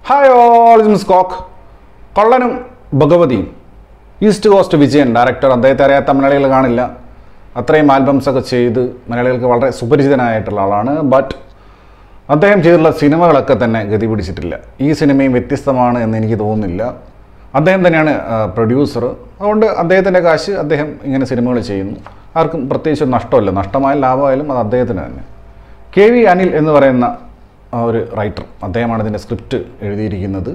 hi all മിസ് കോക്ക് കള്ളനും ഭഗവതിയും ഈസ്റ്റ് കോസ്റ്റ് വിജയൻ ഡയറക്ടർ അദ്ദേഹത്തെ അറിയാത്ത മലയാളികൾ കാണില്ല അത്രയും ആൽബംസ് ഒക്കെ ചെയ്ത് മലയാളികൾക്ക് വളരെ സുപരിചിതനായിട്ടുള്ള ആളാണ് ബട്ട് അദ്ദേഹം ചെയ്തിട്ടുള്ള സിനിമകളൊക്കെ തന്നെ ഗതി പിടിച്ചിട്ടില്ല ഈ സിനിമയും വ്യത്യസ്തമാണ് എന്ന് എനിക്ക് തോന്നുന്നില്ല അദ്ദേഹം തന്നെയാണ് പ്രൊഡ്യൂസർ അതുകൊണ്ട് അദ്ദേഹത്തിൻ്റെ കാശ് അദ്ദേഹം ഇങ്ങനെ സിനിമകൾ ചെയ്യുന്നു ആർക്കും പ്രത്യേകിച്ച് ഒരു നഷ്ടമല്ല നഷ്ടമായാലും ലാഭമായാലും അത് അദ്ദേഹത്തിന് തന്നെ കെ വി അനിൽ എന്ന് പറയുന്ന ആ ഒരു റൈറ്റർ അദ്ദേഹമാണ് ഇതിൻ്റെ സ്ക്രിപ്റ്റ് എഴുതിയിരിക്കുന്നത്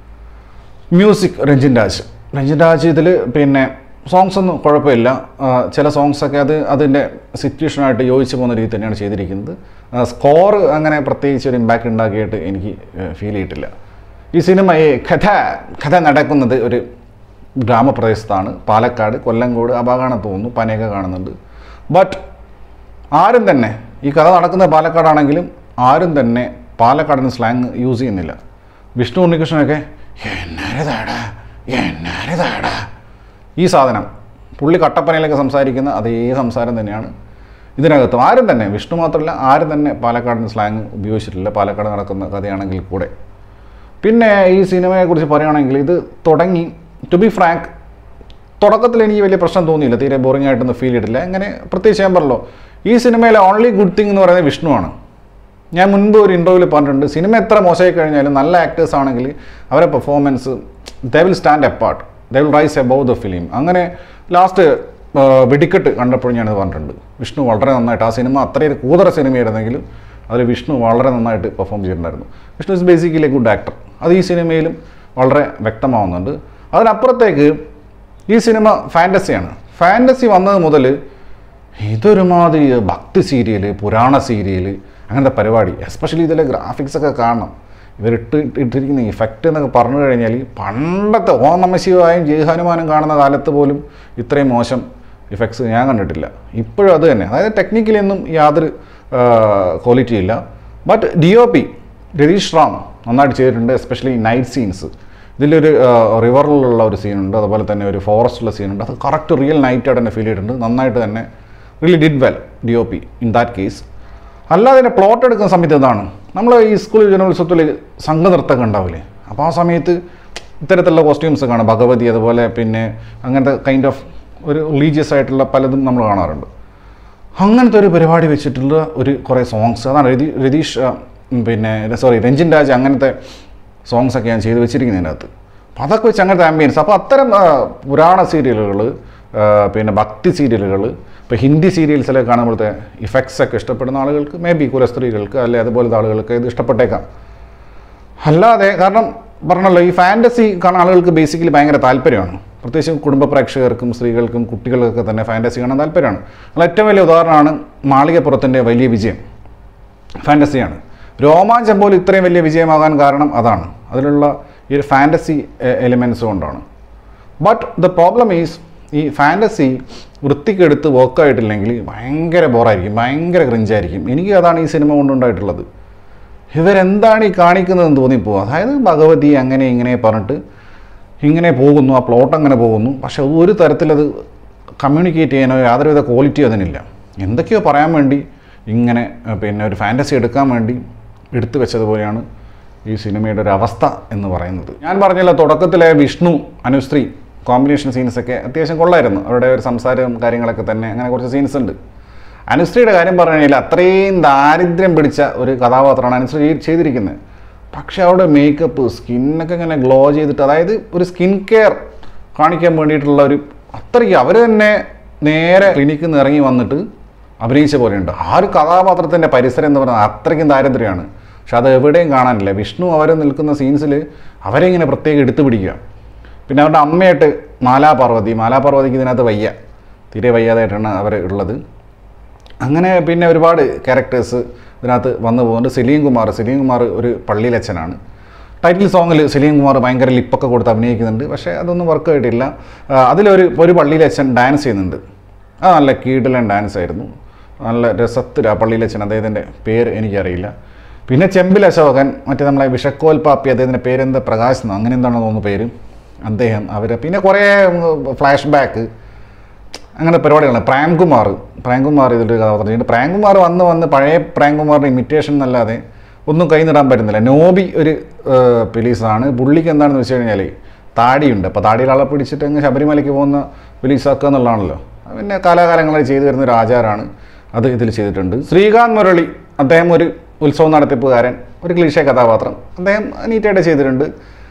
മ്യൂസിക് രഞ്ജിൻ രാജ് രഞ്ജിൻ രാജ് ഇതിൽ പിന്നെ സോങ്സ് ഒന്നും കുഴപ്പമില്ല ആ, ചില സോങ്സൊക്കെ അത് അതിൻ്റെ സിറ്റുവേഷനായിട്ട് യോജിച്ച് പോകുന്ന രീതി തന്നെയാണ് ചെയ്തിരിക്കുന്നത് സ്കോർ അങ്ങനെ പ്രത്യേകിച്ച് ഒരു ഇമ്പാക്റ്റ് ഉണ്ടാക്കിയിട്ട് എനിക്ക് ഫീൽ ചെയ്തിട്ടില്ല ഈ സിനിമ ഈ കഥ കഥ നടക്കുന്നത് ഒരു ഗ്രാമപ്രദേശത്താണ് പാലക്കാട് കൊല്ലങ്കോട് ആ ഭാഗമാണ് തോന്നുന്നു പനയൊക്കെ കാണുന്നുണ്ട് ബട്ട് ആരും തന്നെ ഈ കഥ നടക്കുന്നത് പാലക്കാടാണെങ്കിലും ആരും തന്നെ പാലക്കാടൻ സ്ലാങ് യൂസ് ചെയ്യുന്നില്ല വിഷ്ണു ഉണ്ണികൃഷ്ണനൊക്കെ എന്നാരതാടാ എന്നാരതാടാ ഈ സാധനം പുള്ളി കട്ടപ്പനയിലൊക്കെ സംസാരിക്കുന്ന അതേ സംസാരം തന്നെയാണ് ഇതിനകത്തും ആരും തന്നെ വിഷ്ണു മാത്രമല്ല ആരും തന്നെ പാലക്കാടൻ സ്ലാങ് ഉപയോഗിച്ചിട്ടില്ല പാലക്കാട് നടക്കുന്ന കഥയാണെങ്കിൽ കൂടെ പിന്നെ ഈ സിനിമയെക്കുറിച്ച് പറയുകയാണെങ്കിൽ ഇത് തുടങ്ങി ടു ബി ഫ്രാങ്ക് തുടക്കത്തിൽ എനിക്ക് വലിയ പ്രശ്നം തോന്നിയില്ല തീരെ ബോറിംഗ് ആയിട്ടൊന്നും ഫീൽ ചെയ്തിട്ടില്ല അങ്ങനെ പ്രത്യേകിച്ച് ഞാൻ പറഞ്ഞല്ലോ ഈ സിനിമയിലെ ഓൺലി ഗുഡ് തിങ് എന്ന് പറയുന്നത് വിഷ്ണുവാണ് ഞാൻ മുൻപ് ഒരു ഇൻ്റർവ്യൂവിൽ പറഞ്ഞിട്ടുണ്ട് സിനിമ എത്ര മോശമായി കഴിഞ്ഞാലും നല്ല ആക്ടേഴ്സ് ആണെങ്കിൽ അവരെ performance they will stand apart they will rise above the film അങ്ങനെ ലാസ്റ്റ് വെടിക്കെട്ട് കണ്ടപ്പോൾ ഞാനത് പറഞ്ഞിട്ടുണ്ട് വിഷ്ണു വളരെ നന്നായിട്ട് ആ സിനിമ അത്രയും ഒരു കൂതറ സിനിമയായിരുന്നെങ്കിലും അതിൽ വിഷ്ണു വളരെ നന്നായിട്ട് പെർഫോം ചെയ്തിട്ടുണ്ടായിരുന്നു Vishnu is basically good actor അത് ഈ സിനിമയിലും വളരെ വ്യക്തമാവുന്നുണ്ട് അതിനപ്പുറത്തേക്ക് ഈ സിനിമ ഫാൻറ്റസിയാണ് ഫാൻറ്റസി വന്നത് മുതൽ ഇതൊരുമാതിരി ഭക്തി സീരിയൽ പുരാണ സീരിയൽ അങ്ങനത്തെ പരിപാടി എസ്പെഷ്യലി ഇതിലെ ഗ്രാഫിക്സ് ഒക്കെ കാണണം ഇവരിട്ട് ഇട്ടിരിക്കുന്ന ഇഫക്റ്റ് എന്നൊക്കെ പറഞ്ഞു കഴിഞ്ഞാൽ പണ്ടത്തെ ഓം നമ ശിവായും ജയ ഹനുമാനും കാണുന്ന കാലത്ത് പോലും ഇത്രയും മോശം ഇഫക്ട്സ് ഞാൻ കണ്ടിട്ടില്ല ഇപ്പോഴും അത് തന്നെ അതായത് ടെക്നിക്കലി ഒന്നും യാതൊരു ക്വാളിറ്റി ഇല്ല but D O P Ratheesh Ram നന്നായിട്ട് ചെയ്തിട്ടുണ്ട് എസ്പെഷ്യലി നൈറ്റ് സീൻസ് ഇതിലൊരു റിവറിലുള്ള ഒരു സീനുണ്ട് അതുപോലെ തന്നെ ഒരു ഫോറസ്റ്റുള്ള സീനുണ്ട് അത് കറക്റ്റ് റിയൽ നൈറ്റായിട്ട് തന്നെ ഫീൽ ചെയ്തിട്ടുണ്ട് നന്നായിട്ട് തന്നെ really did well D O P in that case അല്ലാതെ തന്നെ പ്ലോട്ട് എടുക്കുന്ന സമയത്ത് ഇതാണ് നമ്മൾ ഈ സ്കൂൾ ജനോത്സവത്തിൽ സംഘനൃത്തമൊക്കെ ഉണ്ടാവില്ലേ അപ്പോൾ ആ സമയത്ത് ഇത്തരത്തിലുള്ള കോസ്റ്റ്യൂംസ് കാണാം ഭഗവതി അതുപോലെ പിന്നെ അങ്ങനത്തെ കൈൻഡ് ഓഫ് ഒരു റിലീജിയസ് ആയിട്ടുള്ള പലതും നമ്മൾ കാണാറുണ്ട് അങ്ങനത്തെ ഒരു പരിപാടി വെച്ചിട്ടുള്ള ഒരു കുറേ സോങ്സ് അതാണ് രതി രതീഷ് ആ, ഉം, പിന്നെ സോറി രഞ്ജിൻ രാജ് അങ്ങനത്തെ സോങ്സ് ഒക്കെ ഞാൻ ചെയ്ത് വെച്ചിരിക്കുന്നതിനകത്ത് അപ്പോൾ അതൊക്കെ വെച്ച് അങ്ങനത്തെ ആംബിയൻസ് അപ്പോൾ അത്തരം ആ, പുരാണ സീരിയലുകൾ പിന്നെ ഭക്തി സീരിയലുകൾ ഇപ്പോൾ ഹിന്ദി സീരിയൽസിലൊക്കെ കാണുമ്പോഴത്തെ ഇഫക്ട്സ് ഒക്കെ ഇഷ്ടപ്പെടുന്ന ആളുകൾക്ക് മേ ബി കുല സ്ത്രീകൾക്ക് അല്ലെ അതുപോലത്തെ ആളുകൾക്ക് ഇത് ഇഷ്ടപ്പെട്ടേക്കാം അല്ലാതെ കാരണം പറഞ്ഞല്ലോ ഈ ഫാൻറ്റസി കാണാൻ ആളുകൾക്ക് ബേസിക്കലി ഭയങ്കര താല്പര്യമാണ് പ്രത്യേകിച്ച് കുടുംബ പ്രേക്ഷകർക്കും സ്ത്രീകൾക്കും കുട്ടികൾക്കൊക്കെ തന്നെ ഫാൻറ്റസി കാണാൻ താല്പര്യമാണ് അതിൽ ഏറ്റവും വലിയ ഉദാഹരണമാണ് മാളികപ്പുറത്തിൻ്റെ വലിയ വിജയം ഫാൻറ്റസിയാണ് രോമാഞ്ചം പോലും ഇത്രയും വലിയ വിജയമാകാൻ കാരണം അതാണ് അതിലുള്ള ഈ ഒരു ഫാൻറ്റസി എലിമെൻസ് കൊണ്ടാണ് ബട്ട് ദ പ്രോബ്ലം ഈസ് ഈ ഫാൻറ്റസി വൃത്തിക്കെടുത്ത് വർക്കായിട്ടില്ലെങ്കിൽ ഭയങ്കര ബോറായിരിക്കും ഭയങ്കര ക്രിഞ്ചായിരിക്കും എനിക്ക് അതാണ് ഈ സിനിമ കൊണ്ടുണ്ടായിട്ടുള്ളത് ഇവരെന്താണ് ഈ കാണിക്കുന്നതെന്ന് തോന്നിപ്പോകും അതായത് ഭഗവതി അങ്ങനെ ഇങ്ങനെ പറഞ്ഞിട്ട് ഇങ്ങനെ പോകുന്നു ആ പ്ലോട്ട് അങ്ങനെ പോകുന്നു പക്ഷെ ഒരു തരത്തിലത് കമ്മ്യൂണിക്കേറ്റ് ചെയ്യാനോ യാതൊരുവിധ ക്വാളിറ്റിയോ അതിനില്ല എന്തൊക്കെയോ പറയാൻ വേണ്ടി ഇങ്ങനെ അഹ് പിന്നെ ഒരു ഫാൻറ്റസി എടുക്കാൻ വേണ്ടി എടുത്തു വെച്ചതുപോലെയാണ് ഈ സിനിമയുടെ ഒരു അവസ്ഥ എന്ന് പറയുന്നത് ഞാൻ പറഞ്ഞല്ലോ തുടക്കത്തിലെ വിഷ്ണു അനുശ്രീ കോമ്പിനേഷൻ സീൻസൊക്കെ അത്യാവശ്യം കൊള്ളായിരുന്നു അവരുടെ ഒരു സംസാരവും കാര്യങ്ങളൊക്കെ തന്നെ അങ്ങനെ കുറച്ച് സീൻസ് ഉണ്ട് അനുശ്രീയുടെ കാര്യം പറഞ്ഞു കഴിഞ്ഞാൽ അത്രയും ദാരിദ്ര്യം പിടിച്ച ഒരു കഥാപാത്രമാണ് അനുശ്രീ ചെയ്- ചെയ്തിരിക്കുന്നത് പക്ഷെ അവിടെ മേക്കപ്പ് സ്കിന്നൊക്കെ ഇങ്ങനെ ഗ്ലോ ചെയ്തിട്ട് അതായത് ഒരു സ്കിൻ കെയർ കാണിക്കാൻ വേണ്ടിയിട്ടുള്ള ഒരു അത്രയ്ക്ക് അവർ തന്നെ നേരെ ക്ലിനിക്കിൽ നിന്ന് ഇറങ്ങി വന്നിട്ട് അഭിനയിച്ച പോലെയുണ്ട് ആ ഒരു കഥാപാത്രത്തിൻ്റെ പരിസരം എന്ന് പറയുന്നത് അത്രയ്ക്കും ദാരിദ്ര്യമാണ് പക്ഷെ അത് എവിടെയും കാണാനില്ല വിഷ്ണു അവർ നിൽക്കുന്ന സീൻസിൽ അവരെ ഇങ്ങനെ പ്രത്യേകം എടുത്തു പിടിക്കുക പിന്നെ അവരുടെ അമ്മയായിട്ട് മാലാപാർവതി മാലാപാർവതിക്ക് ഇതിനകത്ത് വയ്യ തീരെ വയ്യാതായിട്ടാണ് അവർ ഉള്ളത് അങ്ങനെ പിന്നെ ഒരുപാട് ക്യാരക്ടേഴ്സ് ഇതിനകത്ത് വന്നു പോകുന്നുണ്ട് സലീം കുമാർ സലീം കുമാർ ഒരു പള്ളിയിലച്ഛനാണ് ടൈറ്റിൽ സോങ്ങിൽ സലീം കുമാർ ഭയങ്കര ലിപ്പൊക്കെ കൊടുത്ത് അഭിനയിക്കുന്നുണ്ട് പക്ഷേ അതൊന്നും വർക്ക് ആയിട്ടില്ല ആ, അതിലൊരു ഒരു പള്ളിയിലച്ഛൻ ഡാൻസ് ചെയ്യുന്നുണ്ട് അത് നല്ല കീടിലൻ ഡാൻസ് ആയിരുന്നു നല്ല രസത്തിൽ ആ പള്ളിയിലച്ഛൻ അദ്ദേഹത്തിൻ്റെ പേര് എനിക്കറിയില്ല പിന്നെ ചെമ്പിൽ അശോകൻ മറ്റേ നമ്മളെ വിഷക്കോൽ പാപ്പി അദ്ദേഹത്തിൻ്റെ പേരെന്താ പ്രകാശ് എന്നോ അങ്ങനെ എന്താണെന്ന് തോന്നുന്നു പേര് അദ്ദേഹം അവർ പിന്നെ കുറേ ഫ്ലാഷ് ബാക്ക് അങ്ങനെ പരിപാടികളാണ് പ്രാംകുമാർ പ്രാംകുമാർ ഇതിലൊരു കഥാപാത്രം ചെയ്യുന്നുണ്ട് പ്രാംകുമാർ വന്ന് വന്ന് പഴയ പ്രാംകുമാറിൻ്റെ ഇമിറ്റേഷൻ എന്നല്ലാതെ ഒന്നും കൈ നിടാൻ പറ്റുന്നില്ല നോബി ഒരു പോലീസാണ് പുള്ളിക്ക് എന്താണെന്ന് വെച്ച് കഴിഞ്ഞാൽ താടിയുണ്ട് അപ്പോൾ താടിയിൽ ആളെ പിടിച്ചിട്ട് അങ്ങ് ശബരിമലയ്ക്ക് പോകുന്ന പോലീസാക്കുക എന്നുള്ളതാണല്ലോ അത് പിന്നെ കാലാകാലങ്ങളായി ചെയ്തു വരുന്ന ഒരു ആചാരമാണ് അത് ഇതിൽ ചെയ്തിട്ടുണ്ട് ശ്രീകാന്ത് മുരളി അദ്ദേഹം ഒരു ഉത്സവം നടത്തിപ്പുകാരൻ ഒരു ക്ലീശ കഥാപാത്രം അദ്ദേഹം നീറ്റായിട്ട് ചെയ്തിട്ടുണ്ട്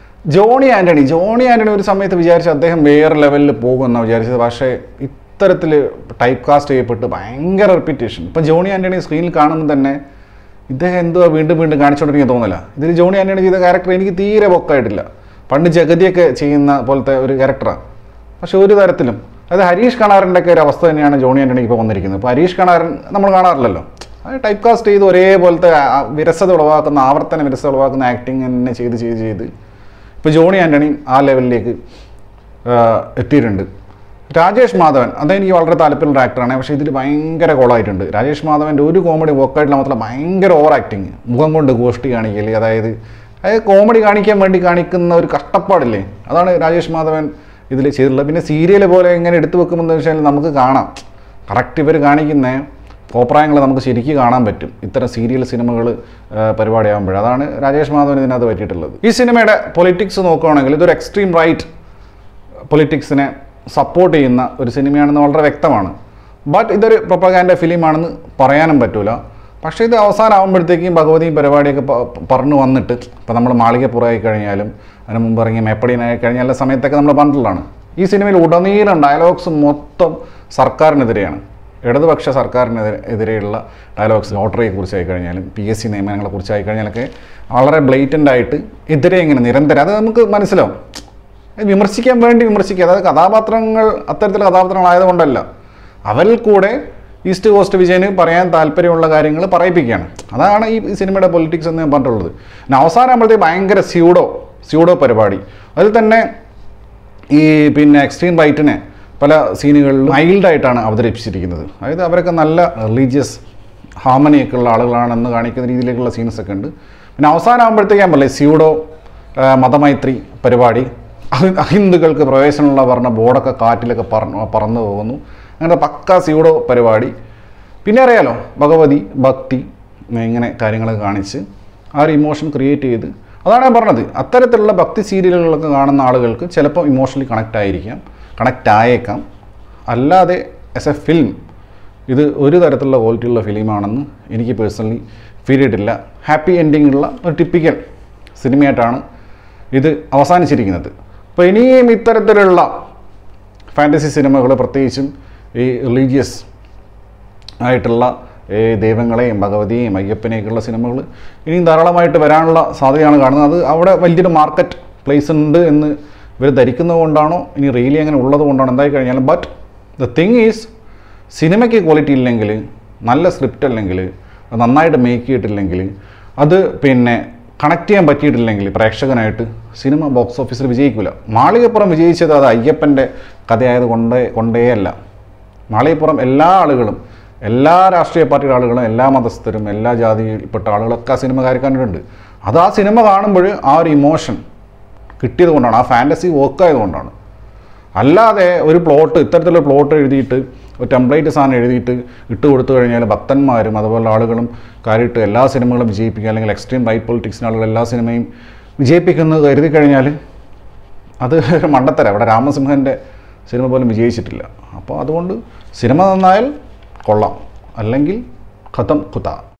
ജോണി ആൻ്റണി ജോണി ആൻ്റണി ഒരു സമയത്ത് വിചാരിച്ചു അദ്ദേഹം വേറെ ലെവലിൽ പോകുമെന്നാണ് വിചാരിച്ചത് പക്ഷേ ഇത്തരത്തിൽ ടൈപ്പ് കാസ്റ്റ് ചെയ്യപ്പെട്ട് ഭയങ്കര റിപ്പീറ്റേഷൻ ഇപ്പം ജോണി ആൻ്റണി സ്ക്രീനിൽ കാണുമ്പോൾ തന്നെ ഇദ്ദേഹം എന്തുവാ വീണ്ടും വീണ്ടും കാണിച്ചുകൊണ്ടിരിക്കാൻ തോന്നില്ല ഇതിൽ ജോണി ആൻ്റണി ചെയ്ത ക്യാരക്ടർ എനിക്ക് തീരെ പൊക്കായിട്ടില്ല പണ്ട് ജഗതിയൊക്കെ ചെയ്യുന്ന പോലത്തെ ഒരു ക്യാരക്ടറാണ് പക്ഷെ ഒരു തരത്തിലും അതായത് ഹരീഷ് കണാറിൻ്റെ ഒക്കെ ഒരു അവസ്ഥ തന്നെയാണ് ജോണി ആൻ്റണിക്ക് ഇപ്പോൾ വന്നിരിക്കുന്നത് ഇപ്പോൾ ഹരീഷ് കണാരൻ നമ്മൾ കാണാറില്ലല്ലോ അത് ടൈപ്പ് കാസ്റ്റ് ചെയ്ത് ഒരേപോലത്തെ ആ വിരസത ഉളവാക്കുന്ന ആവർത്തന വിരസത ഉളവാക്കുന്ന ആക്ടിങ് തന്നെ ചെയ്ത് ചെയ്ത് ചെയ്ത് ഇപ്പോൾ ജോണി ആൻ്റണി ആ ലെവലിലേക്ക് ആ, എത്തിയിട്ടുണ്ട് രാജേഷ് മാധവൻ അദ്ദേഹം എനിക്ക് വളരെ താല്പര്യമുള്ള ആക്ടറാണ് പക്ഷേ ഇതിൽ ഭയങ്കര കോളായിട്ടുണ്ട് രാജേഷ് മാധവൻ്റെ ഒരു കോമഡി വർക്കായിട്ടില്ല മാത്രമല്ല ഭയങ്കര ഓവർ ആക്ടിങ് മുഖം കൊണ്ട് ഗോഷ്ടി കാണിക്കൽ അതായത് അതായത് കോമഡി കാണിക്കാൻ വേണ്ടി കാണിക്കുന്ന ഒരു കഷ്ടപ്പാടില്ലേ അതാണ് രാജേഷ് മാധവൻ ഇതിൽ ചെയ്തിട്ടുള്ളത് പിന്നെ സീരിയൽ പോലെ എങ്ങനെ എടുത്തു വെക്കുമെന്ന് വെച്ചാൽ നമുക്ക് കാണാം കറക്റ്റ് ഇവർ കാണിക്കുന്ന കോപ്രായങ്ങൾ നമുക്ക് ശരിക്കും കാണാൻ പറ്റും ഇത്തരം സീരിയൽ സിനിമകൾ പരിപാടിയാകുമ്പോൾ അതാണ് രാജേഷ് മാധവൻ ഇതിനകത്ത് പറ്റിയിട്ടുള്ളത് ഈ സിനിമയുടെ പൊളിറ്റിക്സ് നോക്കുകയാണെങ്കിൽ ഇതൊരു എക്സ്ട്രീം റൈറ്റ് പൊളിറ്റിക്സിനെ സപ്പോർട്ട് ചെയ്യുന്ന ഒരു സിനിമയാണെന്ന് വളരെ വ്യക്തമാണ് ബട്ട് ഇതൊരു പ്രൊപ്പഗാൻഡ ഫിലിമാണെന്ന് പറയാനും പറ്റൂല പക്ഷേ ഇത് അവസാനമാകുമ്പോഴത്തേക്കും ഭഗവതിയും പരിപാടിയൊക്കെ പ- പ- പറഞ്ഞു വന്നിട്ട് ഇപ്പോൾ നമ്മൾ മാളികപ്പുറമായി കഴിഞ്ഞാലും അതിന് മുമ്പ് ഇറങ്ങിയ മേപ്പടിയനായി കഴിഞ്ഞ എല്ലാ സമയത്തൊക്കെ നമ്മൾ പറഞ്ഞിട്ടുള്ളതാണ് ഈ സിനിമയിൽ ഉടനീളം ഡയലോഗ്സ് മൊത്തം സർക്കാരിനെതിരെയാണ് ഇടതുപക്ഷ സർക്കാരിനെതിരെ എതിരെയുള്ള ഡയലോഗ്സ് ലോട്ടറിയെ കുറിച്ചായി കഴിഞ്ഞാലും പി എസ് സി നിയമനങ്ങളെ കുറിച്ചായി കഴിഞ്ഞാലൊക്കെ വളരെ ബ്ലേറ്റൻ്റ് ആയിട്ട് എതിരെ ഇങ്ങനെ നിരന്തരം അത് നമുക്ക് മനസ്സിലാവും അത് വിമർശിക്കാൻ വേണ്ടി വിമർശിക്കുക അതായത് കഥാപാത്രങ്ങൾ അത്തരത്തിലുള്ള കഥാപാത്രങ്ങളായതുകൊണ്ടല്ല അവരിൽ കൂടെ ഈസ്റ്റ് കോസ്റ്റ് വിജയന് പറയാൻ താല്പര്യമുള്ള കാര്യങ്ങൾ പറയിപ്പിക്കുകയാണ് അതാണ് ഈ സിനിമയുടെ പൊളിറ്റിക്സ് എന്ന് ഞാൻ പറഞ്ഞിട്ടുള്ളത് പിന്നെ അവസാനമാകുമ്പോഴത്തേക്ക് ഭയങ്കര സ്യൂഡോ സ്യൂഡോ പരിപാടി അതിൽ തന്നെ ഈ പിന്നെ എക്സ്ട്രീം റൈറ്റിനെ പല സീനുകളിലും മൈൽഡായിട്ടാണ് അവതരിപ്പിച്ചിരിക്കുന്നത് അതായത് അവരൊക്കെ നല്ല റിലീജിയസ് ഹാർമണിയൊക്കെ ഉള്ള ആളുകളാണെന്ന് കാണിക്കുന്ന രീതിയിലേക്കുള്ള സീൻസ് ഒക്കെ ഉണ്ട് പിന്നെ അവസാനമാകുമ്പോഴത്തേക്ക് ഞാൻ പറയില്ലേ സ്യൂഡോ ആ, മതമൈത്രി പരിപാടി അഹി- അഹിന്ദുക്കൾക്ക് പ്രവേശനമുള്ള പറഞ്ഞ ബോർഡൊക്കെ കാറ്റിലൊക്കെ പറന്ന് പറന്നു പോകുന്നു അങ്ങനത്തെ പക്ക സ്യൂഡോ പരിപാടി പിന്നെ അറിയാലോ ഭഗവതി ഭക്തി ഇങ്ങനെ കാര്യങ്ങളൊക്കെ കാണിച്ച് ആ ഒരു ഇമോഷൻ ക്രിയേറ്റ് ചെയ്ത് അതാണ് ഞാൻ പറഞ്ഞത് അത്തരത്തിലുള്ള ഭക്തി സീരിയലുകളൊക്കെ കാണുന്ന ആളുകൾക്ക് ചിലപ്പോൾ ഇമോഷണലി കണക്റ്റ് ആയിരിക്കാം കണക്റ്റ് ആയേക്കാം അല്ലാതെ ആസ് എ ഫിലിം ഇത് ഒരു തരത്തിലുള്ള ക്വാളിറ്റിയുള്ള ഫിലിമാണെന്ന് എനിക്ക് പേഴ്സണലി ഫീൽ ചെയ്തിട്ടില്ല ഹാപ്പി എൻഡിങ് ഉള്ള ഒരു ടിപ്പിക്കൽ സിനിമയായിട്ടാണ് ഇത് അവസാനിച്ചിരിക്കുന്നത് അപ്പോൾ ഇനിയും ഇത്തരത്തിലുള്ള ഫാൻറ്റസി സിനിമകൾ പ്രത്യേകിച്ചും ഈ റിലീജിയസ് ആയിട്ടുള്ള ഈ ദൈവങ്ങളെയും ഭഗവതിയെയും അയ്യപ്പനെയൊക്കെയുള്ള സിനിമകൾ ഇനിയും ധാരാളമായിട്ട് വരാനുള്ള സാധ്യതയാണ് കാണുന്നത് അത് അവിടെ വലിയൊരു മാർക്കറ്റ് പ്ലേസ് ഉണ്ട് എന്ന് ഇവർ ധരിക്കുന്നത് കൊണ്ടാണോ ഇനി റിയലി അങ്ങനെ ഉള്ളത് കൊണ്ടാണോ എന്തായി കഴിഞ്ഞാലും ബട്ട് ദ തിങ് ഈസ് സിനിമയ്ക്ക് ക്വാളിറ്റി ഇല്ലെങ്കിൽ നല്ല സ്ക്രിപ്റ്റ് അല്ലെങ്കിൽ അത് നന്നായിട്ട് മേക്ക് ചെയ്തിട്ടില്ലെങ്കിൽ അത് പിന്നെ കണക്ട് ചെയ്യാൻ പറ്റിയിട്ടില്ലെങ്കിൽ പ്രേക്ഷകനായിട്ട് സിനിമ ബോക്സ് ഓഫീസിൽ വിജയിക്കില്ല മാളികപ്പുറം വിജയിച്ചത് അത് അയ്യപ്പൻ്റെ കഥയായത് കൊണ്ടേ കൊണ്ടേയല്ല മാളികപ്പുറം എല്ലാ ആളുകളും എല്ലാ രാഷ്ട്രീയ പാർട്ടിയുടെ ആളുകളും എല്ലാ മതസ്ഥരും എല്ലാ ജാതിയിൽപ്പെട്ട ആളുകളൊക്കെ ആ സിനിമ കാര്യക്കാനുണ്ട് അത് ആ സിനിമ കാണുമ്പോൾ ആ ഒരു ഇമോഷൻ കിട്ടിയത് കൊണ്ടാണ് ആ ഫാൻറ്റസി വർക്കായത് കൊണ്ടാണ് അല്ലാതെ ഒരു പ്ലോട്ട് ഇത്തരത്തിലുള്ള പ്ലോട്ട് എഴുതിയിട്ട് ഒരു ടെംപ്ലേറ്റ് സാധനം എഴുതിയിട്ട് ഇട്ട് കൊടുത്തു കഴിഞ്ഞാൽ ഭക്തന്മാരും അതുപോലെ ആളുകളും കാര്യമായിട്ട് എല്ലാ സിനിമകളും വിജയിപ്പിക്കുക അല്ലെങ്കിൽ എക്സ്ട്രീം റൈറ്റ് പൊളിറ്റിക്സിന് ആളുകൾ എല്ലാ സിനിമയും വിജയിപ്പിക്കുന്നത് കരുതി കഴിഞ്ഞാൽ അത് മണ്ടത്തര അവിടെ രാമസിംഹൻ്റെ സിനിമ പോലും വിജയിച്ചിട്ടില്ല അപ്പോൾ അതുകൊണ്ട് സിനിമ നന്നായാൽ കൊള്ളാം അല്ലെങ്കിൽ ഖത്തം കുത്ത